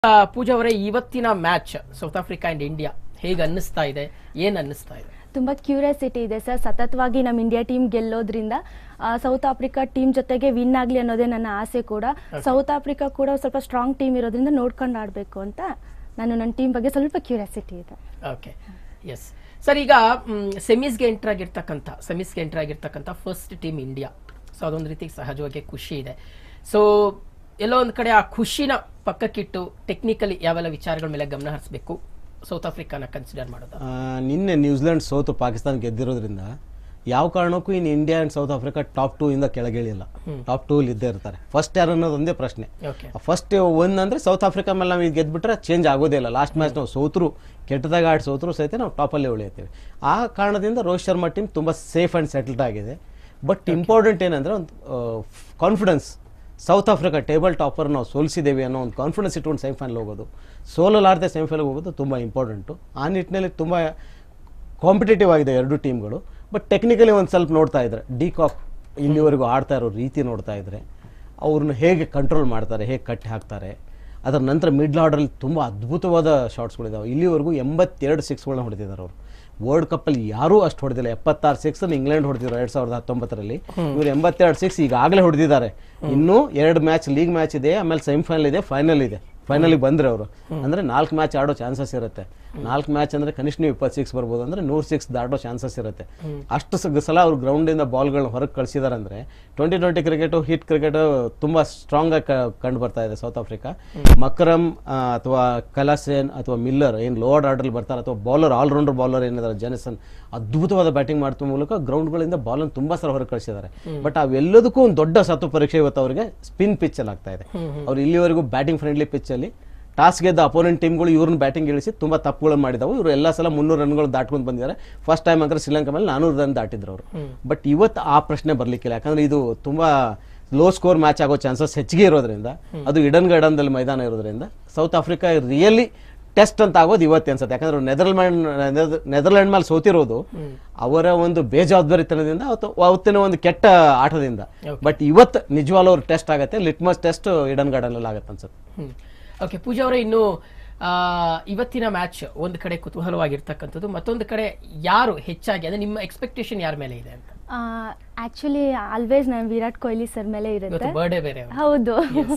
ಆ, ಪೂಜಾ ಅವರೇ ಇವತ್ತಿನ match South Africa and India ಹೇಗೆ ಅನ್ನಿಸ್ತಾ ಇದೆ ಏನ್ ಅನ್ನಿಸ್ತಾ ಇದೆ ತುಂಬ ಕ್ಯೂರಿಯಾಸಿಟಿ ಇದೆ ಸರ್ ಸತತವಾಗಿ ನಮ್ಮ ಇಂಡಿಯಾ ಟೀಮ್ ಗೆಲ್ಲೋದ್ರಿಂದ ಆ, ಸೌತ್ ಆಫ್ರಿಕಾ ಟೀಮ್ ಜೊತೆಗೆ ವಿನ್ ಆಗಲಿ ಅನ್ನೋದೇ ನನ್ನ ಆಸೆ ಕೂಡ ಸೌತ್ ಆಫ್ರಿಕಾ ಕೂಡ ಸ್ವಲ್ಪ ಸ್ಟ್ರಾಂಗ್ ಟೀಮ್ ಇರೋದ್ರಿಂದ ನೋಡ್ಕೊಂಡು ಆಡಬೇಕು ಅಂತ ನಾನು ನನ್ನ ಟೀಮ್ ಬಗ್ಗೆ ಸ್ವಲ್ಪ ಕ್ಯೂರಿಯಾಸಿಟಿ ಇದೆ ಓಕೆ ಎಸ್ ಸರ್ ಈಗ ಸೆಮೀಸ್ಗೆ ಎಂಟರ್ ಆಗಿರ್ತಕ್ಕಂಥ ಸೆಮೀಸ್ಗೆ ಎಂಟರ್ ಆಗಿರ್ತಕ್ಕಂಥ ಫಸ್ಟ್ ಟೀಮ್ ಇಂಡಿಯಾ ಸೊ ಅದೊಂದು ರೀತಿ ಸಹಜವಾಗಿ ಖುಷಿ ಇದೆ ಸೊ ಎಲ್ಲೋ ಒಂದು ಕಡೆ ಆ ಖುಷಿನ ಪಕ್ಕಕ್ಕಿಟ್ಟು ಟೆಕ್ನಿಕಲಿ ಯಾವೆಲ್ಲ ವಿಚಾರಗಳ ಮೇಲೆ ಗಮನ ಹರಿಸಬೇಕು ಸೌತ್ ಆಫ್ರಿಕಾನ ಕನ್ಸಿಡರ್ ಮಾಡೋದು ಆ, ನಿನ್ನೆ ನ್ಯೂಜಿಲೆಂಡ್ ಸೋತು ಪಾಕಿಸ್ತಾನ ಗೆದ್ದಿರೋದ್ರಿಂದ ಯಾವ ಕಾರಣಕ್ಕೂ ಇನ್ನು India and South Africa top two ಇಂದ ಕೆಳಗಿಳಿಲ್ಲ ಟಾಪ್ ಟೂ ಇದ್ದೇ ಇರ್ತಾರೆ ಫಸ್ಟ್ ಯಾರು ಅನ್ನೋದು ಒಂದೇ ಪ್ರಶ್ನೆ ಓಕೆ ಫಸ್ಟ್ ಒನ್ ಅಂದರೆ ಸೌತ್ ಆಫ್ರಿಕಾ ಮೇಲೆ ನಾವು ಈಗ ಗೆದ್ಬಿಟ್ರೆ ಚೇಂಜ್ ಆಗೋದೇ ಇಲ್ಲ ಲಾಸ್ಟ್ ಮ್ಯಾಚ್ ನಾವು ಸೋತರು ಕೆಟ್ಟದಾಗ ಆಡಿ ಸೋತರು ಸಹಿತ ನಾವು ಟಾಪಲ್ಲೇ ಉಳಿಯುತ್ತೇವೆ ಆ ಕಾರಣದಿಂದ ರೋಹಿತ್ ಶರ್ಮಾ ಟೀಮ್ ತುಂಬ ಸೇಫ್ ಆ್ಯಂಡ್ ಸೆಟಲ್ಡ್ ಆಗಿದೆ ಬಟ್ ಇಂಪಾರ್ಟೆಂಟ್ ಏನಂದರೆ ಒಂದು confidence South Africa table topper ನಾವು ಸೋಲಿಸಿದ್ದೇವೆ ಅನ್ನೋ ಒಂದು ಕಾನ್ಫಿಡೆನ್ಸ್ ಇಟ್ಕೊಂಡು ಸೆಮಿಫೈನಲ್ ಹೋಗೋದು ಸೋಲಲಾರದೆ ಸೆಮಿಫೈನಲ್ ಹೋಗೋದು ತುಂಬ ಇಂಪಾರ್ಟೆಂಟು ಆ ನಿಟ್ಟಿನಲ್ಲಿ ತುಂಬ ಕಾಂಪಿಟೇಟಿವ್ ಆಗಿದೆ ಎರಡು ಟೀಮ್ಗಳು ಬಟ್ ಟೆಕ್ನಿಕಲಿ ಒಂದು ಸ್ವಲ್ಪ ನೋಡ್ತಾ ಇದ್ದಾರೆ ಡಿ ಕಾಕ್ ಇಲ್ಲಿವರೆಗೂ ಆಡ್ತಾ ಇರೋ ರೀತಿ ನೋಡ್ತಾ ಇದ್ರೆ ಅವ್ರನ್ನ ಹೇಗೆ ಕಂಟ್ರೋಲ್ ಮಾಡ್ತಾರೆ ಹೇಗೆ ಕಟ್ಟಿ ಹಾಕ್ತಾರೆ ಅದರ ನಂತರ ಮಿಡ್ಲ್ ಆರ್ಡ್ರಲ್ಲಿ ತುಂಬ ಅದ್ಭುತವಾದ ಶಾಟ್ಸ್ಗಳಿದಾವೆ ಇಲ್ಲಿವರೆಗೂ ಎಂಬತ್ತೆರಡು ಸಿಕ್ಸ್ಗಳನ್ನ ಹೊಡೆದಿದ್ದಾರೆ ಅವರು ವರ್ಲ್ಡ್ ಕಪ್ಪಲ್ಲಿ ಯಾರೂ ಅಷ್ಟು ಹೊಡೆದಿಲ್ಲ ಎಪ್ಪತ್ತಾರು ಸಿಕ್ಸ್ ಇಂಗ್ಲೆಂಡ್ ಹೊಡೆದಿದ್ರು ಎರಡು ಸಾವಿರದ ಹತ್ತೊಂಬತ್ತರಲ್ಲಿ ಇವರು ಎಂಬತ್ತೆರಡು ಸಿಕ್ಸ್ ಈಗಾಗಲೇ ಹೊಡೆದಿದ್ದಾರೆ ಇನ್ನೂ ಎರಡು ಮ್ಯಾಚ್ ಲೀಗ್ ಮ್ಯಾಚ್ ಇದೆ ಆಮೇಲೆ ಸೆಮಿಫೈನಲ್ ಇದೆ ಫೈನಲ್ ಇದೆ ಫೈನಲಿಗೆ ಬಂದ್ರೆ ಅವರು ಅಂದ್ರೆ ನಾಲ್ಕು ಮ್ಯಾಚ್ ಆಡೋ ಚಾನ್ಸಸ್ ಇರುತ್ತೆ ನಾಲ್ಕು ಮ್ಯಾಚ್ ಅಂದ್ರೆ ಕನಿಷ್ಠ ನೀವು ಇಪ್ಪತ್ತು ಸಿಕ್ಸ್ ಬರ್ಬೋದು ಅಂದ್ರೆ ನೂರು ಸಿಕ್ಸ್ ದಾಟೋ ಚಾನ್ಸಸ್ ಇರುತ್ತೆ ಅಷ್ಟು ಸ- ಸಲ ಅವ್ರು ಗ್ರೌಂಡಿಂದ ಬಾಲ್ಗಳನ್ನ ಹೊರಗೆ ಕಳಿಸಿದಾರೆ ಅಂದ್ರೆ twenty twenty cricket hit cricket ತುಂಬಾ ಸ್ಟ್ರಾಂಗ್ ಆಗಿ ಕ- ಕಂಡು ಬರ್ತಾ ಇದೆ ಸೌತ್ ಆಫ್ರಿಕಾ ಮಕ್ರಮ್ ಅಥವಾ ಕಲಾಸೇನ್ ಅಥವಾ ಮಿಲ್ಲರ್ ಏನು ಲೋವರ್ ಆರ್ಡರ್ ಬರ್ತಾರೆ ಅಥವಾ ಬೌಲರ್ ಆಲ್ರೌಂಡರ್ ಬೌಲರ್ ಏನಿದ್ದಾರೆ ಜೆನಿಸನ್ ಅದ್ಭುತವಾದ ಬ್ಯಾಟಿಂಗ್ ಮಾಡ್ತಾ ಮೂಲಕ ಗ್ರೌಂಡ್ಗಳಿಂದ ಬಾಲನ್ನು ತುಂಬಾ ಸಲ ಹೊರಗೆ ಕಳಿಸಿದ್ದಾರೆ ಬಟ್ ಅವೆಲ್ಲದಕ್ಕೂ ಒಂದು ದೊಡ್ಡ ಸತ್ತು ಪರೀಕ್ಷೆ ಇವತ್ತು ಅವರಿಗೆ ಸ್ಪಿನ್ ಪಿಚ್ ಅಲ್ಲಿ ಆಗ್ತಾ ಇದೆ ಅವ್ರು ಇಲ್ಲಿವರೆಗೂ ಬ್ಯಾಟಿಂಗ್ ಫ್ರೆಂಡ್ಲಿ ಪಿಚ್ ಅಲ್ಲಿ ಟಾಸ್ ಗೆದ್ದ ಅಪೋನೆಂಟ್ ಟೀಮ್ಗಳು ಇವ್ರನ್ನ ಬ್ಯಾಟಿಂಗ್ ಇಳಿಸಿ ತುಂಬಾ ತಪ್ಪುಗಳು ಮಾಡಿದವು ಇವರು ಎಲ್ಲ ಸಲ ಮುನ್ನೂರು ರನ್ಗಳು ದಾಟ್ಕೊಂಡು ಬಂದಿದ್ದಾರೆ ಫಸ್ಟ್ ಟೈಮ್ ಅಂದ್ರೆ ಶ್ರೀಲಂಕಾ ಮೇಲೆ ನಾನೂರು ರನ್ ದಾಟಿದ್ರು ಅವರು ಬಟ್ ಇವತ್ತು ಆ ಪ್ರಶ್ನೆ ಬರ್ಲಿಕ್ಕಿಲ್ಲ ಯಾಕಂದ್ರೆ ಇದು ತುಂಬಾ ಲೋ ಸ್ಕೋರ್ ಮ್ಯಾಚ್ ಆಗೋ ಚಾನ್ಸಸ್ ಹೆಚ್ಚಿಗೆ ಇರೋದ್ರಿಂದ ಅದು ಇಡನ್ ಗಾರ್ಡನ್ದಲ್ಲಿ ಮೈದಾನ ಇರೋದ್ರಿಂದ ಸೌತ್ ಆಫ್ರಿಕಾ ರಿಯಲಿ ಟೆಸ್ಟ್ ಅಂತ ಆಗೋದು ಇವತ್ತೇ ಅನ್ಸುತ್ತೆ ಯಾಕಂದ್ರೆ ಅವ್ರು ನೆದರ್ಲ್ಯಾಂಡ್ ನೆದರ್ಲ್ಯಾಂಡ್ ಮೇಲೆ ಸೋತಿರೋದು ಅವರ ಒಂದು ಬೇಜವಾಬ್ದಾರಿತನದಿಂದ ಅವತ್ತು ಅವತ್ತಿನ ಒಂದು ಕೆಟ್ಟ ಆಟದಿಂದ ಬಟ್ ಇವತ್ತು ನಿಜವಾಗ್ಲೂ ಅವ್ರು ಟೆಸ್ಟ್ ಆಗತ್ತೆ ಲಿಟ್ಮಸ್ ಟೆಸ್ಟ್ ಇಡನ್ ಗಾರ್ಡನ್ ಅಲ್ಲಿ ಆಗತ್ತೆ ಅನ್ಸುತ್ತೆ ಹ್ಮ್ ಓಕೆ ಪೂಜಾ ಅವರೇ ಇನ್ನು ಆ, ಇವತ್ತಿನ ಮ್ಯಾಚ್ ಒಂದು ಕಡೆ ಕುತೂಹಲವಾಗಿರ್ತಕ್ಕಂಥದ್ದು ಮತ್ತೊಂದು ಕಡೆ ಯಾರು ಹೆಚ್ಚಾಗಿ ಅಂದ್ರೆ ನಿಮ್ಮ ಎಕ್ಸ್ಪೆಕ್ಟೇಷನ್ ಯಾರ ಮೇಲೆ ಇದೆ ಅಂತ ಆಕ್ಚುಲಿ ಆಲ್ವೇಸ್ ನಾನು ವಿರಾಟ್ ಕೊಹ್ಲಿ ಸರ್ ಮೇಲೆ ಇವತ್ತು ಇರುತ್ತೆ ಬರ್ಡೇ ಬೇರೆ ಅವ್ರ್ದು. ಹೌದು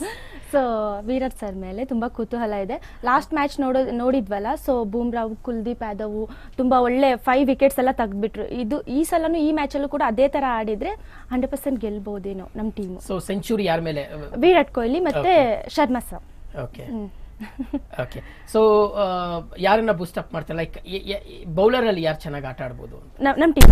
ಸೊ ವಿರಾಟ್ ಸರ್ ಮೇಲೆ ತುಂಬಾ ಕುತೂಹಲ ಇದೆ ಲಾಸ್ಟ್ ಮ್ಯಾಚ್ ನೋಡೋ ನೋಡಿದ್ವಲ್ಲ ಸೊ ಬೂಮ್ರಾವ್ ಕುಲ್ದೀಪ್ ಯಾದವ್ ತುಂಬಾ ಒಳ್ಳೆ ಫೈವ್ ವಿಕೆಟ್ಸ್ ಎಲ್ಲ ತೆಗ್ದ್ಬಿಟ್ರು ಇದು ಈ ಸಲನೂ ಈ ಮ್ಯಾಚಲ್ಲೂ ಕೂಡ ಅದೇ ತರ ಆಡಿದ್ರೆ ಹಂಡ್ರೆಡ್ ಪರ್ಸೆಂಟ್ ಗೆಲ್ಬಹುದೇನೋ ನಮ್ಮ ಟೀಮು ಸೊ ಸೆಂಚುರಿ ಯಾರ ಮೇಲೆ ವಿರಾಟ್ ಕೊಹ್ಲಿ ಮತ್ತೆ Sharma sir okay okay so ಯಾರನ್ನ ಬೂಸ್ಟ್ ಅಪ್ ಮಾಡ್ತಾರೆ ಲೈಕ್ ಬೌಲರ್ ಅಲ್ಲಿ ಯಾರು ಚೆನ್ನಾಗಿ ಆಟ ಆಡ್ಬೋದು ನಮ್ಮ ಟೀಮ್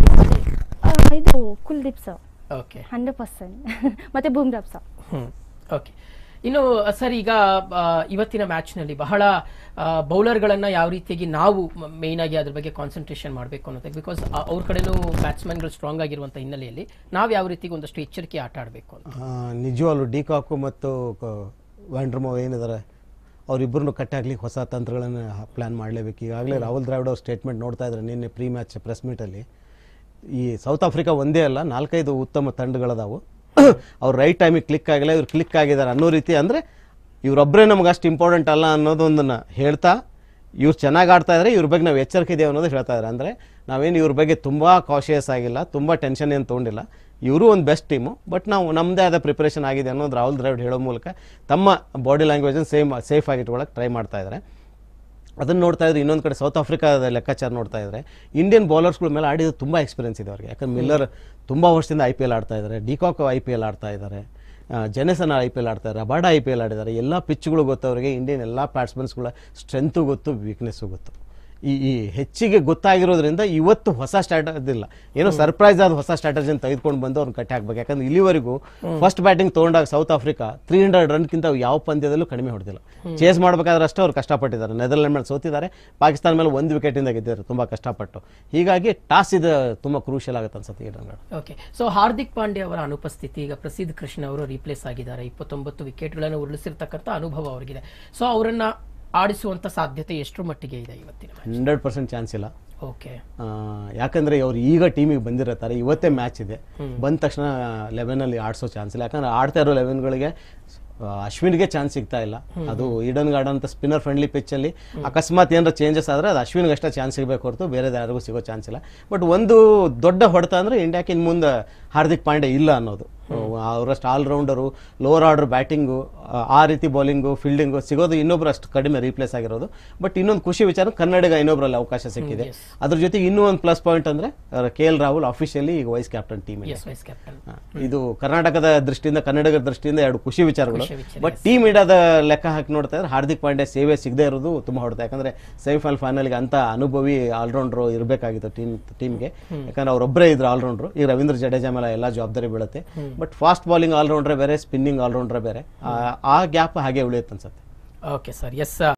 ಇದು Kuldeep sir okay hundred percent ಮತ್ತೆ ಬೂಮ್ರಾವ್ ಸರ್ ಹ್ಮ್ ಓಕೆ ಇನ್ನು ಸರ್ ಈಗ ಆ, ಇವತ್ತಿನ ಮ್ಯಾಚ್ನಲ್ಲಿ ಬಹಳ ಬೌಲರ್ಗಳನ್ನ ಯಾವ ರೀತಿಯಾಗಿ ನಾವು ಮೇಯ್ನ್ ಆಗಿ ಅದ್ರ ಬಗ್ಗೆ ಕಾನ್ಸಂಟ್ರೇಷನ್ ಮಾಡಬೇಕು ಅನ್ನೋದಕ್ಕೆ ಬಿಕಾಸ್ ಅವ್ರ ಕಡೆನೂ ಬ್ಯಾಟ್ಸ್ಮನ್ಗಳು ಸ್ಟ್ರಾಂಗ್ ಆಗಿರುವಂಥ ಹಿನ್ನೆಲೆಯಲ್ಲಿ ನಾವು ಯಾವ ರೀತಿಗೆ ಒಂದಷ್ಟು ಎಚ್ಚರಿಕೆ ಆಟ ಆಡಬೇಕು ಅಂತ ಆ, ನಿಜವಾಗ್ಲೂ ಡಿ ಕಾಕು ಮತ್ತು ವ್ಯಾಂಡ್ರಮೋ ಏನಿದ್ದಾರೆ ಅವರಿಬ್ಬರನ್ನು ಕಟ್ಟಿ ಹಾಕ್ಲಿಕ್ಕೆ ಹೊಸ ತಂತ್ರಗಳನ್ನು ಪ್ಲ್ಯಾನ್ ಮಾಡಲೇಬೇಕು ಈಗಾಗಲೇ ರಾಹುಲ್ ದ್ರಾವಿಡ್ ಅವ್ರ ಸ್ಟೇಟ್ಮೆಂಟ್ ನೋಡ್ತಾ ಇದ್ದಾರೆ ನಿನ್ನೆ ಪ್ರೀ ಮ್ಯಾಚ್ ಪ್ರೆಸ್ ಮೀಟಲ್ಲಿ ಈ ಸೌತ್ ಆಫ್ರಿಕಾ ಒಂದೇ ಅಲ್ಲ ನಾಲ್ಕೈದು ಉತ್ತಮ ತಂಡಗಳದಾವು ಅವ್ರು ರೈಟ್ ಟೈಮಿಗೆ ಕ್ಲಿಕ್ ಆಗಿಲ್ಲ ಇವ್ರು ಕ್ಲಿಕ್ ಆಗಿದ್ದಾರೆ ಅನ್ನೋ ರೀತಿ ಅಂದರೆ ಇವರೊಬ್ಬರೇ ನಮ್ಗೆ ಅಷ್ಟು ಇಂಪಾರ್ಟೆಂಟ್ ಅಲ್ಲ ಅನ್ನೋದೊಂದನ್ನು ಹೇಳ್ತಾ ಇವ್ರು ಚೆನ್ನಾಗಿ ಆಡ್ತಾ ಇದ್ದಾರೆ ಇವ್ರ ಬಗ್ಗೆ ನಾವು ಎಚ್ಚರಿಕೆ ಇದೆಯೋ ಅನ್ನೋದು ಹೇಳ್ತಾ ಇದ್ದಾರೆ ಅಂದರೆ ನಾವೇನು ಇವ್ರ ಬಗ್ಗೆ ತುಂಬ ಕಾಶಿಯಸ್ ಆಗಿಲ್ಲ ತುಂಬ ಟೆನ್ಷನ್ ಏನು ತೊಗೊಂಡಿಲ್ಲ ಇವರು ಒಂದು ಬೆಸ್ಟ್ ಟೀಮು ಬಟ್ ನಾವು ನಮ್ಮದೇ ಆದ ಪ್ರಿಪರೇಷನ್ ಆಗಿದೆ ಅನ್ನೋದು ರಾಹುಲ್ ದ್ರಾವಿಡ್ ಹೇಳೋ ಮೂಲಕ ತಮ್ಮ ಬಾಡಿ ಲ್ಯಾಂಗ್ವೇಜನ್ನು ಸೇಮ್ ಸೇಫ್ ಆಗಿ ಇಟ್ಕೊಳ್ಳೋಕೆ ಟ್ರೈ ಮಾಡ್ತಾ ಇದ್ದಾರೆ ಅದನ್ನು ನೋಡ್ತಾ ಇದ್ರೆ ಇನ್ನೊಂದು ಕಡೆ ಸೌತ್ ಆಫ್ರಿಕಾದ ಲೆಕ್ಕಾಚಾರ ನೋಡ್ತಾ ಇದ್ರೆ ಇಂಡಿಯನ್ ಬೌಲರ್ಸ್ಗಳ ಮೇಲೆ ಆಡಿದ ತುಂಬ ಎಕ್ಸ್ಪೀರಿಯನ್ಸ್ ಇದೆ ಅವ್ರಿಗೆ ಯಾಕಂದ್ರೆ ಮಿಲ್ಲರ್ ತುಂಬ ವರ್ಷದಿಂದ ಐ ಪಿ ಎಲ್ ಆಡ್ತಾ ಇದ್ದಾರೆ ಡಿಕಾಕ್ ಐ ಪಿ ಎಲ್ ಆಡ್ತಾ ಇದ್ದಾರೆ ಜೆನೆಸನ್ ಐ ಪಿ ಎಲ್ ಆಡ್ತಾರೆ ರಬಾಡ ಐ ಪಿ ಎಲ್ ಆಡಿದ್ದಾರೆ ಎಲ್ಲ ಪಿಚ್ಗಳು ಗೊತ್ತು ಅವರಿಗೆ ಇಂಡಿಯನ್ ಎಲ್ಲ ಬ್ಯಾಟ್ಸ್ಮನ್ಸ್ಗಳ ಸ್ಟ್ರೆಂತು ಗೊತ್ತು ವೀಕ್ನೆಸ್ಸು ಗೊತ್ತು ಈ ಈ ಹೆಚ್ಚಿಗೆ ಗೊತ್ತಾಗಿರೋದ್ರಿಂದ ಇವತ್ತು ಹೊಸ ಸ್ಟ್ರಾಟಜಿ ಇಲ್ಲ ಏನೋ ಸರ್ಪ್ರೈಸ್ ಆದ ಹೊಸ ಸ್ಟ್ರಾಟಜಿನ ತೆಗೆದುಕೊಂಡು ಬಂದು ಅವ್ರನ್ನ ಕಟ್ಟಿ ಹಾಕ್ಬೇಕು ಯಾಕಂದ್ರೆ ಇಲ್ಲಿವರೆಗೂ ಫಸ್ಟ್ ಬ್ಯಾಟಿಂಗ್ ತೊಗೊಂಡಾಗ ಸೌತ್ ಆಫ್ರಿಕಾ ತ್ರೀ ಹಂಡ್ರೆಡ್ ರನ್ಗಿಂತ ಯಾವ ಪಂದ್ಯದಲ್ಲೂ ಕಡಿಮೆ ಹೊಡೆದಿಲ್ಲ ಚೇಸ್ ಮಾಡಬೇಕಾದ್ರೆ ಅಷ್ಟೇ ಅವ್ರು ಕಷ್ಟಪಟ್ಟಿದ್ದಾರೆ ನೆದರ್ಲ್ಯಾಂಡ್ ಮೇಲೆ ಸೋತಿದ್ದಾರೆ ಪಾಕಿಸ್ತಾನ ಮೇಲೆ ಒಂದು ವಿಕೆಟಿಂದ ಗೆದ್ದಿದ್ದಾರೆ ತುಂಬ ಕಷ್ಟಪಟ್ಟು ಹೀಗಾಗಿ ಟಾಸ್ ಇದು ತುಂಬ ಕ್ರೂಷಿಯಲ್ ಆಗುತ್ತೆ ಅನ್ಸುತ್ತೆ ಈ ರನ್ಗಳು ಓಕೆ ಸೊ ಹಾರ್ದಿಕ್ ಪಾಂಡ್ಯ ಅವರ ಅನುಪಸ್ಥಿತಿ ಈಗ ಪ್ರಸಿದ್ಧ ಕೃಷ್ಣ ಅವರು ರೀಪ್ಲೇಸ್ ಆಗಿದ್ದಾರೆ ಇಪ್ಪತ್ತೊಂಬತ್ತು ವಿಕೆಟ್ಗಳನ್ನು ಉರುಳಿಸಿರ್ತಕ್ಕಂಥ ಅನುಭವ ಅವರಿಗಿದೆ ಸೊ ಅವರನ್ನ ಆಡಿಸುವಂತ ಸಾಧ್ಯತೆ ಎಷ್ಟರ ಮಟ್ಟಿಗೆ ಇದೆ ಇವತ್ತಿನ ಹಂಡ್ರೆಡ್ ಪರ್ಸೆಂಟ್ ಚಾನ್ಸ್ ಇಲ್ಲ ಓಕೆ ಆ, ಯಾಕಂದ್ರೆ ಅವ್ರು ಈಗ ಟೀಮಿಗೆ ಬಂದಿರ್ತಾರೆ ಇವತ್ತೇ ಮ್ಯಾಚ್ ಇದೆ ಬಂದ ತಕ್ಷಣ ಲೆವೆನಲ್ಲಿ ಆಡಿಸೋ ಚಾನ್ಸ್ ಇಲ್ಲ ಯಾಕಂದ್ರೆ ಆಡ್ತಾ ಇರೋ ಲೆವೆನ್ಗಳಿಗೆ ಆ, ಅಶ್ವಿನ್ಗೆ ಚಾನ್ಸ್ ಸಿಗ್ತಾ ಇಲ್ಲ ಅದು ಈಡನ್ ಗಾರ್ಡನ್ ಅಂತ ಸ್ಪಿನ್ನರ್ ಫ್ರೆಂಡ್ಲಿ ಪಿಚ್ಚಲ್ಲಿ ಅಕಸ್ಮಾತ್ ಏನಾರ ಚೇಂಜಸ್ ಆದರೆ ಅದು ಅಶ್ವಿನ್ಗೆ ಅಷ್ಟೇ ಚಾನ್ಸ್ ಸಿಗಬೇಕು ಹೊರತು ಬೇರೆ ಯಾರಿಗೂ ಸಿಗೋ ಚಾನ್ಸ್ ಇಲ್ಲ ಬಟ್ ಒಂದು ದೊಡ್ಡ ಹೊಡೆತ ಅಂದರೆ ಇಂಡಿಯಾಕ್ಕೆ ಇನ್ನು ಮುಂದೆ ಹಾರ್ದಿಕ್ ಪಾಂಡೆ ಇಲ್ಲ ಅನ್ನೋದು ಅವರಷ್ಟು ಆಲ್ರೌಂಡರು ಲೋವರ್ ಆರ್ಡರ್ ಬ್ಯಾಟಿಂಗು ಆ ರೀತಿ ಬೌಲಿಂಗು ಫೀಲ್ಡಿಂಗು ಸಿಗೋದು ಇನ್ನೊಬ್ರು ಅಷ್ಟು ಕಡಿಮೆ ರೀಪ್ಲೇಸ್ ಆಗಿರೋದು ಬಟ್ ಇನ್ನೊಂದು ಖುಷಿ ವಿಚಾರ ಕನ್ನಡಿಗ ಇನ್ನೊಬ್ರಲ್ಲಿ ಅವಕಾಶ ಸಿಕ್ಕಿದೆ ಅದ್ರ ಜೊತೆಗೆ ಇನ್ನೂ ಒಂದು ಪ್ಲಸ್ ಪಾಯಿಂಟ್ ಅಂದರೆ ಕೆ ಎಲ್ ರಾಹುಲ್ ಅಫಿಷಿಯಲಿ ಈಗ vice captain team as vice captain ಇದು ಕರ್ನಾಟಕದ ದೃಷ್ಟಿಯಿಂದ ಕನ್ನಡಿಗರ ದೃಷ್ಟಿಯಿಂದ ಎರಡು ಖುಷಿ ವಿಚಾರಗಳು ಖುಷಿ ವಿಚಾರ, ಬಟ್ ಟೀಮ್ ಇಂಡಿಯಾದ ಲೆಕ್ಕ ಹಾಕಿ ನೋಡ್ತಾ ಇದ್ರೆ ಹಾರ್ದಿಕ್ ಪಾಂಡ್ಯ ಸೇವೆ ಸಿಗದೇ ಇರೋದು ತುಂಬಾ ಹೊಡೆತ ಯಾಕಂದ್ರೆ ಸೆಮಿಫೈನಲ್ ಫೈನಲ್ಗೆ ಅಂತ ಅನುಭವಿ ಆಲ್ರೌಂಡರ್ ಇರಬೇಕಾಗಿತ್ತು ಟೀಮ್ ಟೀಮ್ಗೆ ಯಾಕಂದ್ರೆ ಅವರೊಬ್ಬರೇ ಇದ್ರು ಆಲ್ರೌಂಡರ್ ಈಗ ರವೀಂದ್ರ ಜಡೇಜಾ ಮೇಲೆ ಎಲ್ಲ ಜವಾಬ್ದಾರಿ ಬೀಳುತ್ತೆ ಬಟ್ ಫಾಸ್ಟ್ ಬಾಲಿಂಗ್ ಆಲ್ರೌಂಡ್ರೆ ಬೇರೆ ಸ್ಪಿನ್ನಿಂಗ್ ಆಲ್ರೌಂಡ್ರೆ ಬೇರೆ ಆ- ಆ ಗ್ಯಾಪ್ ಹಾಗೆ ಉಳಿಯುತ್ತೆ ಅನ್ಸುತ್ತೆ ಓಕೆ ಸರ್ ಎಸ್